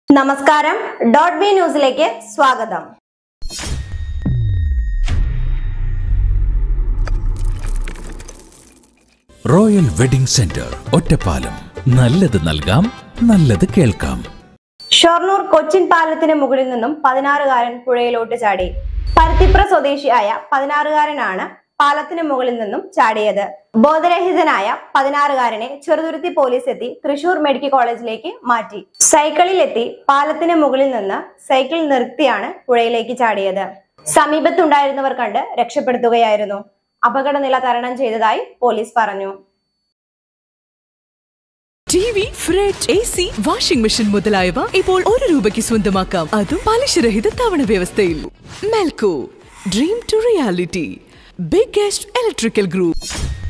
നമസ്കാരം dot B ന്യൂസിലേക്ക് സ്വാഗതം റോയൽ വെഡിംഗ് സെന്റർ ഒറ്റപ്പാലം നല്ലത് നൽകാം നല്ലത് കേൾക്കാം ഷൊർണൂർ കൊച്ചിൻ പാലത്തിന് മുകളിൽ നിന്നും പതിനാറുകാരൻ പുഴയിലോട്ട് ചാടി പരുത്തിപ്ര സ്വദേശിയായ പതിനാറുകാരനാണ് പാലത്തിന് മുകളിൽ നിന്നും ചാടിയത് ബോധരഹിതനായ പതിനാറുകാരനെ ചെറുതുരുത്തി പോലീസ് എത്തി തൃശൂർ മെഡിക്കൽ കോളേജിലേക്ക് മാറ്റി സൈക്കിളിലെത്തി പാലത്തിന് മുകളിൽ നിന്ന് സൈക്കിൾ നിർത്തിയാണ് പുഴയിലേക്ക് ചാടിയത് സമീപത്തുണ്ടായിരുന്നവർ കണ്ട് രക്ഷപ്പെടുത്തുകയായിരുന്നു അപകടനില തരണം ചെയ്തതായി പോലീസ് പറഞ്ഞു T V fridge A C washing machine മുതലായവ ഇപ്പോൾ ഒരു രൂപയ്ക്ക് സ്വന്തമാക്കാം അതും പലിശരഹിത തവണ വ്യവസ്ഥയിൽ Melco dream to reality biggest electrical group